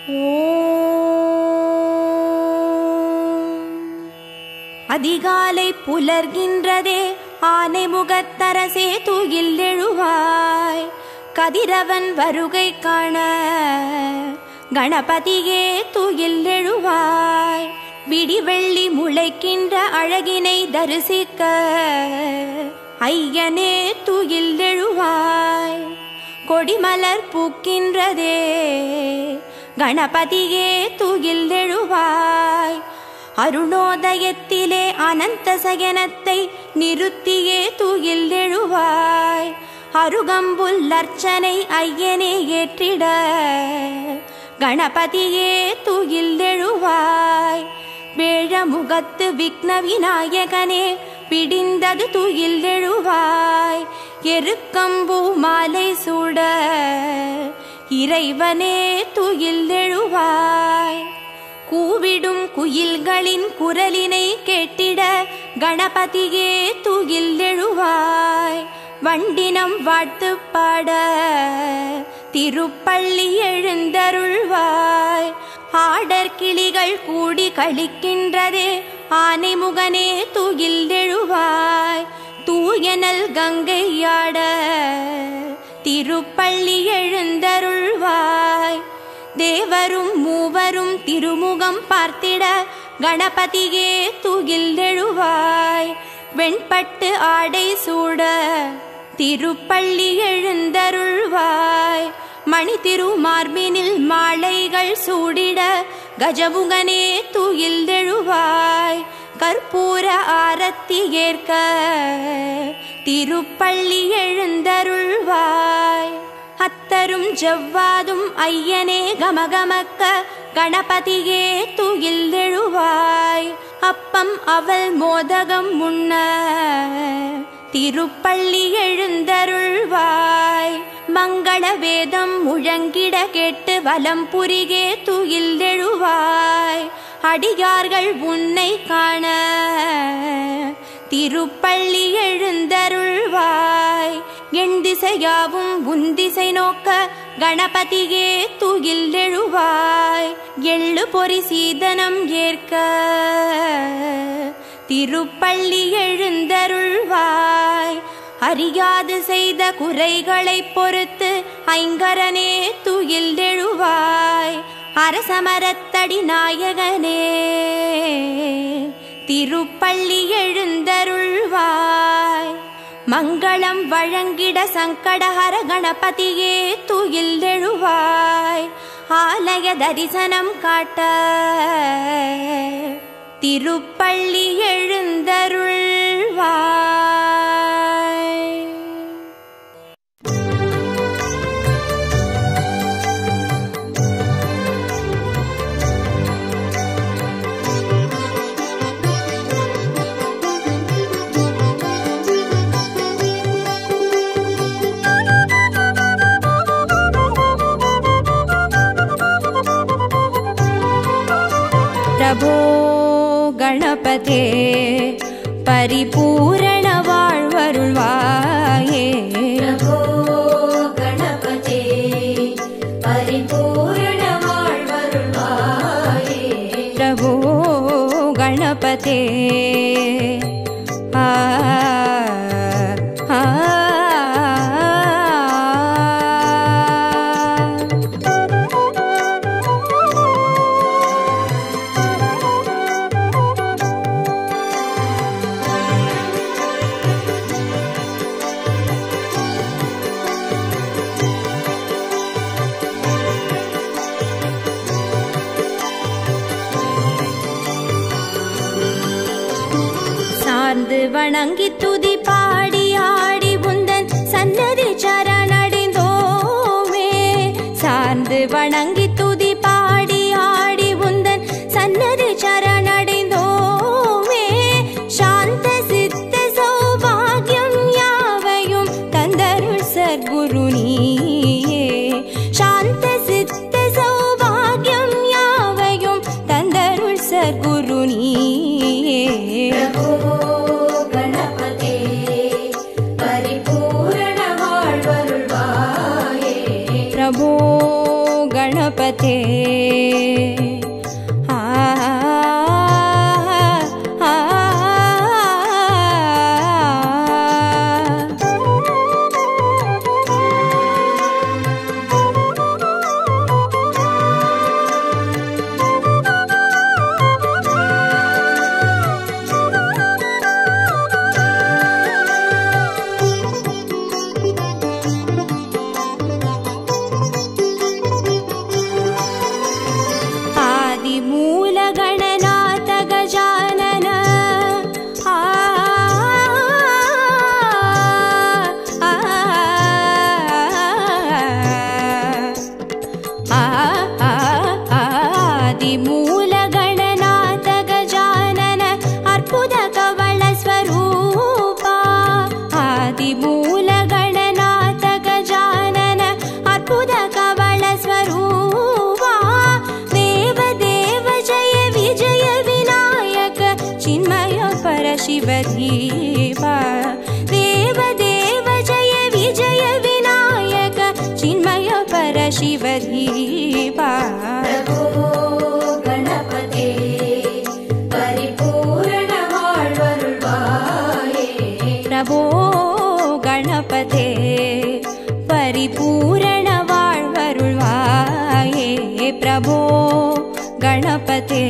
அதிகாலை புலர்கின்றதே ஆனை முகத்தரசே தூயில் எழுவாய் கதிரவன் வருகை காண கணபதியே தூயில் எழுவாய் விடிவெள்ளி முளைக்கின்ற அழகினை தரிசிக்க ஐயனே தூயில் எழுவாய் கொடிமலர் பூக்கின்றதே கணபதியே தூயில் எழுவாய் அருணோதயத்திலே அனந்த சயனத்தை நிறுத்தியே தூயில் எழுவாய் அருகம்புல் அர்ச்சனை ஐயனே ஏற்றிட கணபதியே தூயில் எழுவாய் வேழமுகத்து விக்ன விநாயகனே பிடிந்தது தூயில் எழுவாய் எருக்கம்பூ மாலை சூட இறைவனே தூயில் எழுவாய் கூவிடும் குயில்களின் குரலினை கேட்டிட கணபதியே தூயில் எழுவாய் வண்டினம் வாழ்த்து பாட திருப்பள்ளி எழுந்தருள்வாய் ஆடர் கிளிகள் கூடி கழிக்கின்றதே ஆனைமுகனே தூயில் எழுவாய் தூயனல் கங்கையாட திருப்பள்ளி எழுந்தருள்வாய் தேவரும் மூவரும் திருமுகம் பார்த்திட கணபதியே தூகில் எழுவாய் வெண்பட்டு ஆடை சூட திருப்பள்ளி எழுந்தருள்வாய் மணி திருமார்பினில் மாலைகள் சூடிட கஜமுகனே தூயில் எழுவாய் கற்பூர ஆரத்தி ஏற்க திருப்பள்ளி எழுந்தருள்வாய் அத்தரும் ஜவ்வாதும் ஐயனே கமகமக்க கணபதியே தூயில் எழுவாய் அப்பம் அவள் மோதகம் முன்ன திருப்பள்ளி எழுந்தருள்வாய் மங்கள வேதம் முழங்கிட கேட்டு வலம் புரிகே தூயில் எழுவாய் அடியார்கள் உன்னை காண திருப்பள்ளி எழுந்தருள்வாய் என் திசையாவும் உன் திசை நோக்க கணபதியே தூயில் எழுவாய் எள்ளு பொறி சீதனம் ஏற்க திருப்பள்ளி எழுந்தருள்வாய் அறியாது செய்த குறைகளை பொறுத்து ஐங்கரனே தூயில் எழுவாய் அரசமரத்தடி நாயகனே திருப்பள்ளி எழுந்தருள்வாய் மங்களம் வழங்கிட சங்கடஹர கணபதியே தூயில் எழுவாய் ஆலய தரிசனம் காட்ட திருப்பள்ளி எழுந்தருள்வாய் பிரபோ கணபதே பரிபூரண வாழ்வருள்வாயே பிரபோ கணபதே பரிபூரண வாழ்வருள்வாயே பிரபோ கணபதே ஆ ஆ சார்ந்து வணங்கி துதி பாடி ஆடி உந்தன் சன்னதி சரணடைந்தோமே சார்ந்து வணங்கி துதி பாடி ஆடி உந்தன் சன்னதி சரணடைந்தோமே சாந்த சித்த சௌபாகியம் யாவையும் தந்தருள் சர்க்குரு நீயே சாந்த சித்த சௌபாகியம் யாவையும் தந்தருள் சர்க்குரு நீயே பிரபோ கணபதே பரிபூரண வாழ்வருள்வாயே பிரபோ गणपते आ आ आदिमूलगणनाथ गजानन आ आ आ आदिमूलगणनाथ गजानन अर्बुद कवळ स्वरूपा आदिमूलगणनाथ गजानन अर्बुद कवळ स्वरूपा देव देव जय विजय विनायक चिन्मय परशिवधीवा देव देव जय विजय विनायक चिन्मय परशिवधीवा प्रभो गणपते परिपूर्ण வாழ்வருள்வாயே प्रभो गणपते परिपूर्ण வாழ்வருள்வாயே प्रभो गणपते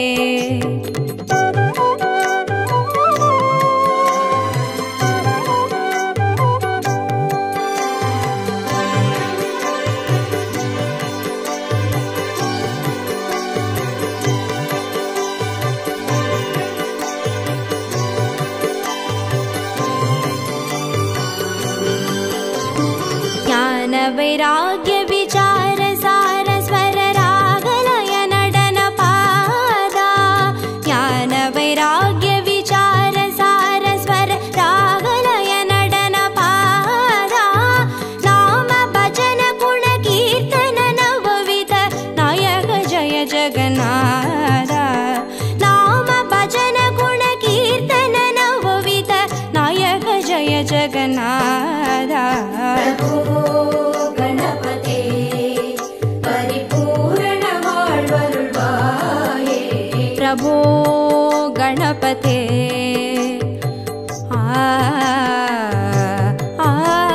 ज्ञानवैराग्य विचार सार स्वर रागलय नडन पादा ज्ञानवैराग्य विचार सार स्वर रागलय नडन पादा नाम भजन गुण कीर्तन नवविध नायक जय जगन्नाथ नाम भजन गुण कीर्तन नवविध नायक जय जगन्नाथ प्रभो गणपते परिपूर्ण வாழ்வருள்வாயே प्रभो गणपते आ आ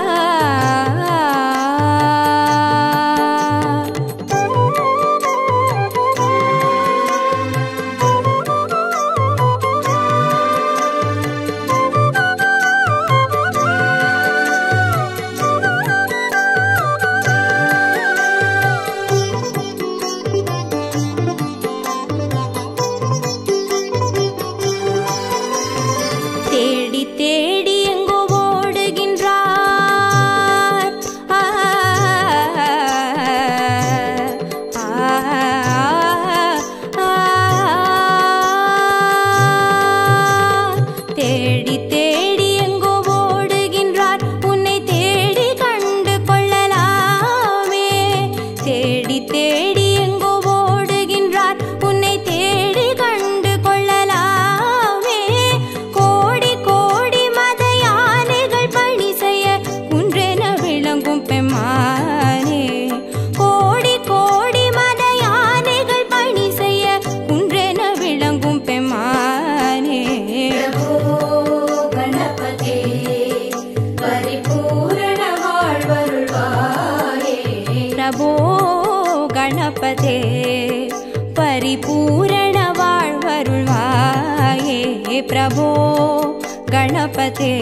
தேடி தேடி எங்கோ ஓடுகின்றார் ஆ, ஆ, ஆ, தேடி தேடி எங்கோ ஓடுகின்றார் உன்னை தேடி கண்டு கொள்ளலாமே தேடி தேடி எங்கோ ஓடுகின்றார் உன்னை தேடி கண்டு கொள்ளலாமே கோடி கோடி மத யானைகள் பணி செய்ய குன்றென விளங்கும் பெம்மானே கோடி கோடி மத யானைகள் பணி செய்ய குன்றென விளங்கும் பெம்மானே प्रभो गणपते परिपूर्ण வாழ்வருள்வாயே प्रभो गणपते परिपूर्ण வாழ்வருள்வாயே प्रभो गणपते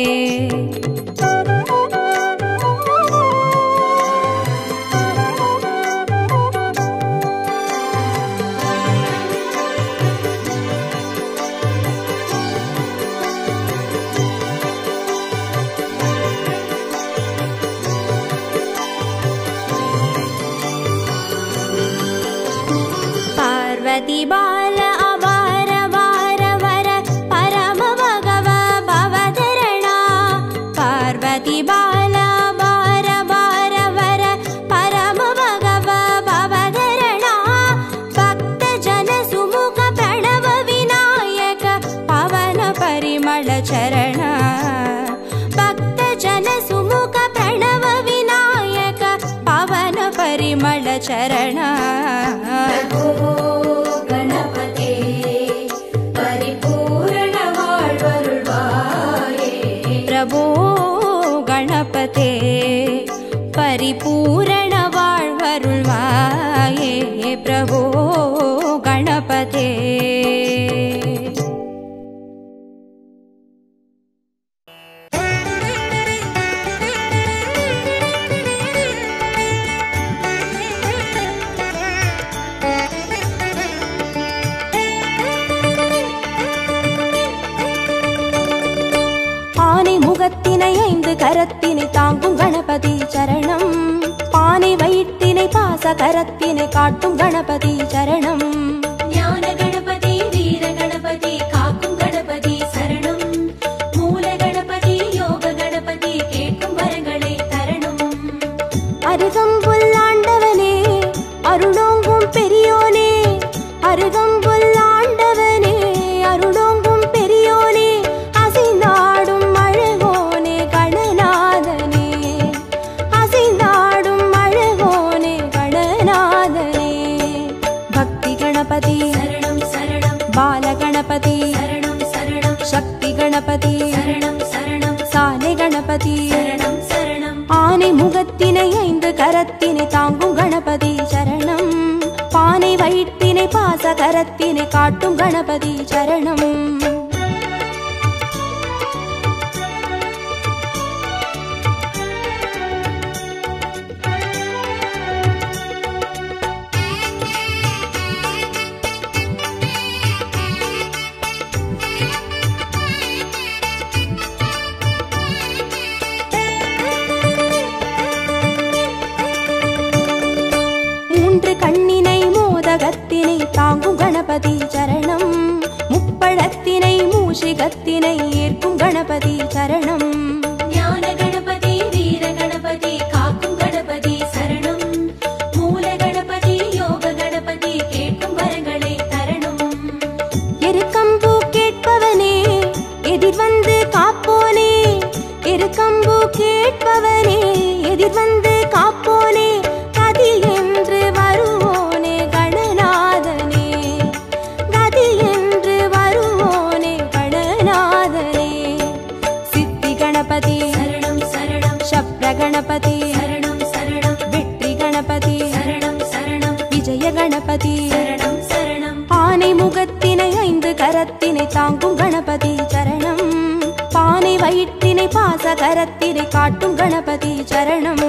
पार्वती बाल अवार वार वर परम भगव भवधरणा पार्वती बाल अवार वार वर परम भगव भवधरणा भक्त जन सुमुख प्रणव विनायक पवन परिमळ चरण भक्त जन सुमुख प्रणव विनायक पवन परिमळ சரண பிரபோ கணபதே பரிபூரண வாழ்வருள்வாயே பிரபோ கணபதே பரிபூரண வாழ்வருள்வாயே பிரபோ கணபதே ஆனை முகத்தினை ஐந்து கரத்தினை தாங்கும் கணபதி சரணம் பானை வயிற்றினை பாச கரத்தினை காட்டும் கணபதி சரணம் ஞான கணபதி வீர கணபதி காக்கும் கணபதி சரணம் மூல கணபதி யோக கணபதி கேட்கும் வரங்களை தரணும் அருகம்புல் ஆண்டவனே அருளோங்கும் பெரியோனே அருகம்புல் ஆண்டவனே அருளோங்கும் பெரியோனே அசைந்தாடும் அழகோனே கணநாதனே அசைந்தாடும் அழகோனே கணநாதனே பக்தி கணபதி சரணம் சரணம் பால கணபதி சரணம் சரணம் சக்தி கணபதி சரணம் சரணம் சாலை கணபதி சரணம் சரணம் ஆனை முகத்தினை ஐந்து கரத்தினை தாங்கும் கணபதி சரணம் பானை வயிற்றினை பாச கரத்தினை காட்டும் கணபதி சரணம் மூன்று கண்ணினை மோதகத்தினை தாங்கும் கணபதி சரணம் முப்பழத்தினை மூஷிகத்தினை ஏற்கும் கணபதி சரணம் ஞான கணபதி வீர கணபதி காக்கும் கணபதி சரணம் மூல கணபதி யோக கணபதி கேட்கும் வரங்களை தரணும் எருக்கம்பூ கேட்பவனே எதிர் வந்து காப்போனே எருக்கம்பூ கேட்பவனே எதிர் வந்து காப்போனே கதி என்று வருவோனே கணநாதனே கதி என்று வருவோனே கணநாதனே சித்தி கணபதி சரணம் சரணம் சப்ர கணபதி சரணம் சரணம் வெற்றி கணபதி சரணம் சரணம் விஜய கணபதி சரணம் சரணம் ஆனை முகத்தினை ஐந்து கரத்தினை தாங்கும் கணபதி சரணம் பானை வயிற்றினை பாச கரத்தினை காட்டும் கணபதி சரணம்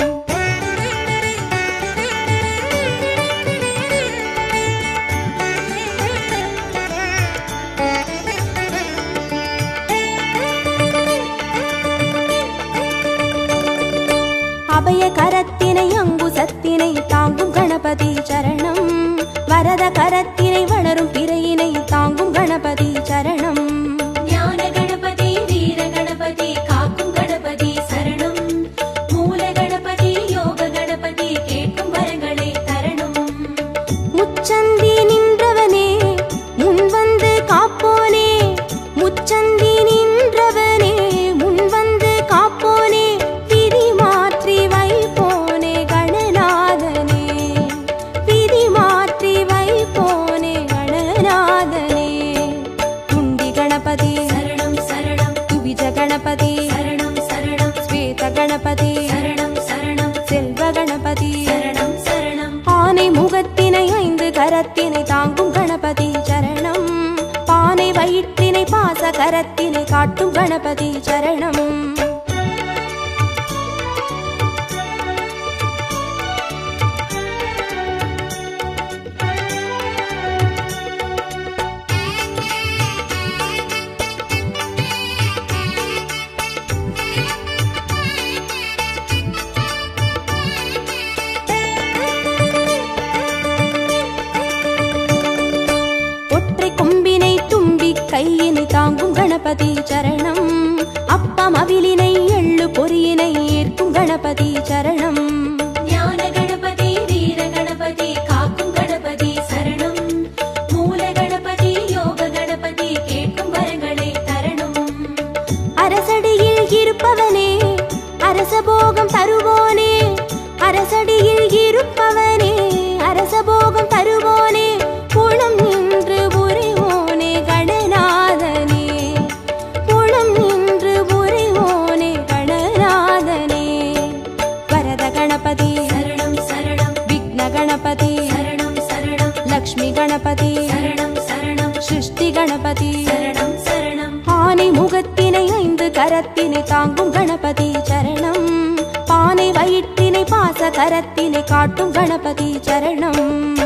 அபய கரத்தினை அங்குசத்தினை தாங்கும் கணபதி சரணம் வரத கரத்தினை வளரும் பிறையினை தாங்கும் கணபதி சரணம் ஞான கணபதி வீர கணபதி காக்கும் கணபதி சரணம் மூல கணபதி யோக கணபதி கேட்கும் வரங்களை தரணும் முச்சந்தி நின்றவனே முன் வந்து காப்போனே முச்சந்தி நின்றவனே முன் வந்து காப்போனே விதி மாற்றி வைப்போனே கணநாதனே விதி மாற்றி வைப்போனே கணநாதனே துண்டி கணபதி சரணம் சரணம் துபிஜ கணபதி சரணம் சரணம் ஸ்வேத கணபதி சரணம் சரணம் செல்வ கணபதி சரணம் சரணம் ஆனை முகத்தினை ஐந்து கரத்தினை தாங்கும் கணபதி சரணம் பானை வயிற்றினை பாச கரத்தினை காட்டும் கணபதி சரணம் ஒற்றை கொம்பினை தும்பி கையினை தாங்கும் கணபதி சரணம் அப்பம் அவிலினை எள்ளு பொறியினை ஏற்கும் கணபதி சரணம் ஞான கணபதி வீர கணபதி காக்கும் கணபதி சரணம் மூல கணபதி யோக கணபதி கேட்கும் வரங்களை தரணும் அரசடியில் இருப்பவனே அரசபோகம் தருவோனே அரசடியில் இருப்பவனே கணபதி சரணம் சரணம் சிருஷ்டி கணபதி சரணம் சரணம் ஆனை முகத்தினை ஐந்து கரத்தினை தாங்கும் கணபதி சரணம் பானை வயிற்றினை பாச கரத்தினை காட்டும் கணபதி சரணம்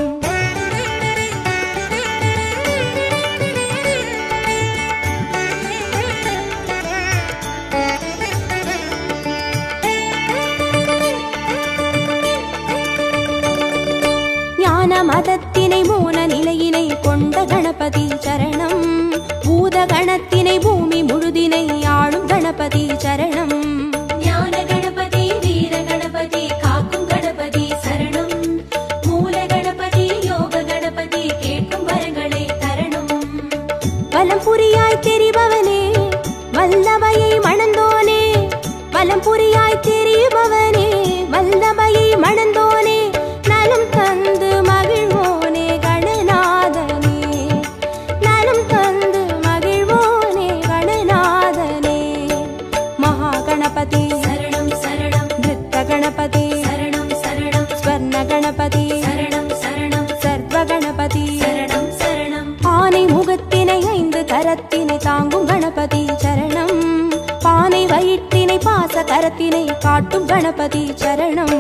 ஞான மதத்தினை மூல நிலையினை கொண்ட கணபதி சரணம் பூத கணத்தினை பூமி முழுதினை ஆளும் கணபதி சரணம் ஞான கணபதி வீர கணபதி காக்கும் கணபதி சரணம் மூல கணபதி யோக கணபதி கேட்கும் வரங்களை தரணும் வலம் புரியாய் தெரிபவனே வல்லமையை மணந்தோனே வலம் புரியாய் தெரிபவனே வல்லமையை மணந்தோனே நலம் தந்து மகிழ்வோனே கணநாதனே நலம் தந்து மகிழ்வோனே கணநாதனே மகா கணபதி சரணம் சரணம் நித்த கணபதி சரணம் சரணம் ஸ்வர்ண கணபதி சரணம் சரணம் சர்வ கணபதி சரணம் சரணம் ஆனை முகத்தினை ஐந்து கரத்தினை தாங்கும் கணபதி சரணம் பானை வயிற்றினை பாச கரத்தினை காட்டும் கணபதி சரணம்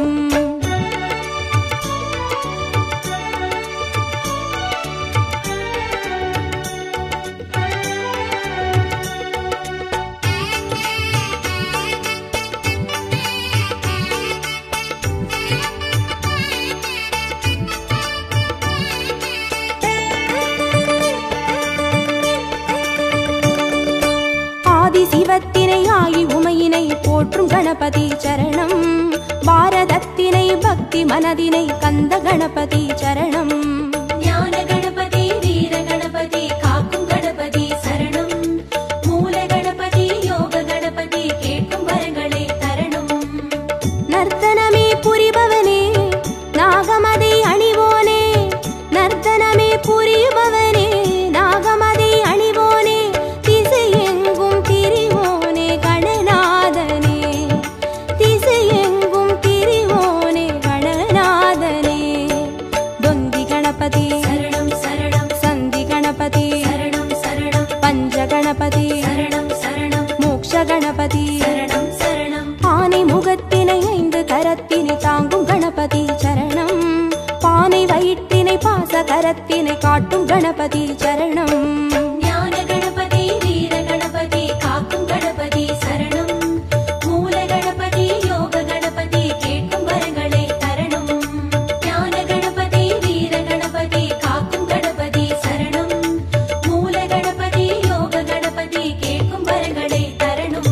ஆதி சிவத்தினை ஆகி உமையினை போற்றும் கணபதி சரணம் பாரதத்தினை பக்தி மனதினை கந்த கணபதி சரணம் ஞான கணபதி வீர கணபதி காக்கும் கணபதி சரணம் மூல கணபதி யோக கணபதி கேட்கும் வரங்களை தரணும் நர்த்தனமே புரிபவனே நாகமதை அணிவோனே நர்த்தனமே புரிபவனே நாகமதை அணிவோனே திசையெங்கும் திரிவோனே கணநாதனே திசையெங்கும் திரிவோனே கணநாதனே தொந்தி கணபதி சரணம் சரணம் சந்தி கணபதி சரணம் சரணம் பஞ்ச கணபதி சரணம் சரணம் மோக்ஷ கணபதி சரணம் சரணம் ஆனை முகத்தினை ஐந்து கரத்தினை தாங்கும் கணபதி சரணம் பானை வயிற்றினை பாச கரத்தினை காட்டும் கணபதி சரணம் ஞான கணபதி வீர கணபதி காக்கும் கணபதி சரணம் மூல கணபதி யோக கணபதி கேட்கும் வரங்களை தரணும் ஞான கணபதி வீர கணபதி காக்கும் கணபதி சரணம் மூல கணபதி யோக கணபதி கேட்கும் வரங்களை தரணும்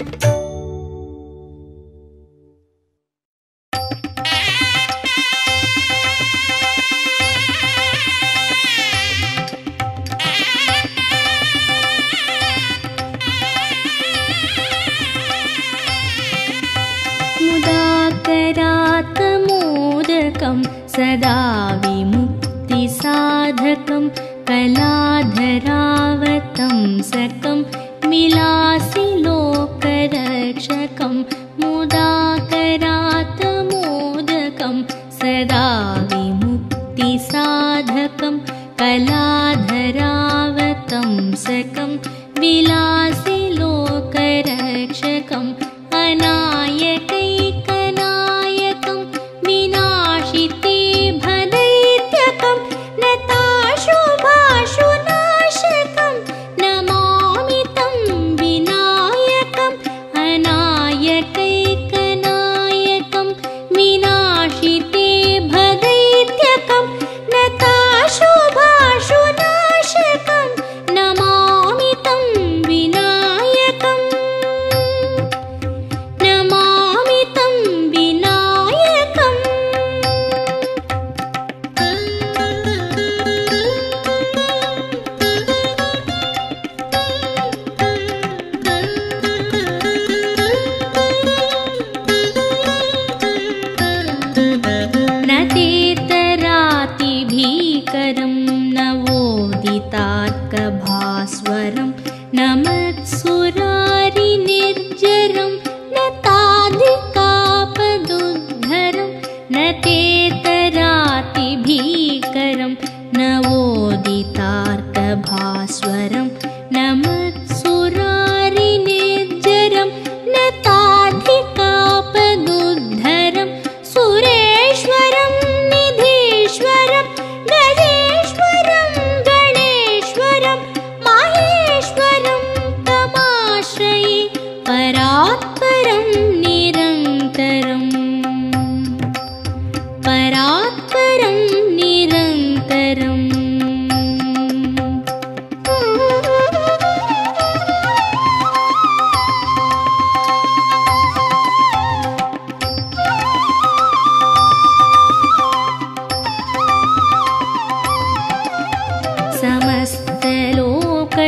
मुदाकरात्मोदकं सदा विमुक्तिसाधकं कलाधरावतं सकं मिलासि लोकरक्षकं मुदाकरात्मोदकं सदा विमुक्तिसाधकं कलाधरावतं सकं विलासि लोकरक्षकम् अनायकैकनायकं विनाशिते भदैत्यकं नताशुभाशुनाशकं नमामि तं विनायकम् अनायकैकनायकं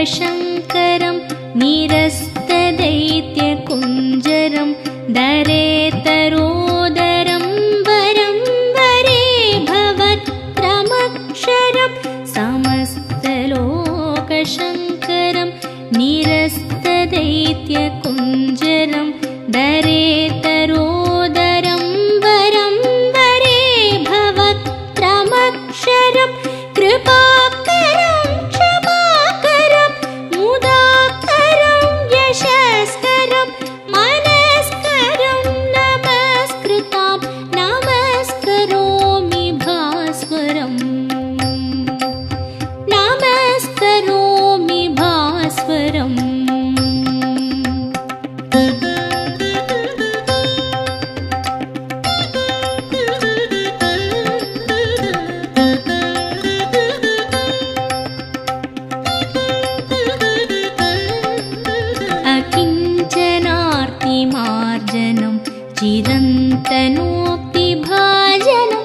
लोकशङ्करं निरस्तदैत्यकुञ्जरं दरेतरोदरं वरं वरे भवत्रमक्षरं समस्तलोकशङ्करं निरस्तदैत्यकुञ्जरं दरेतरोदरं वरं वरे भवत्रमक्षरं कृपाकरं क्षमाकरं मुदाकरं यशस्करं मनस्करं नमस्कृतां नमस्करोमि भास्वरम् नमस्करोमि भास्वरम् अकिञ्चनार्तिमार्जनं चिरन्तनोक्तिभाजनं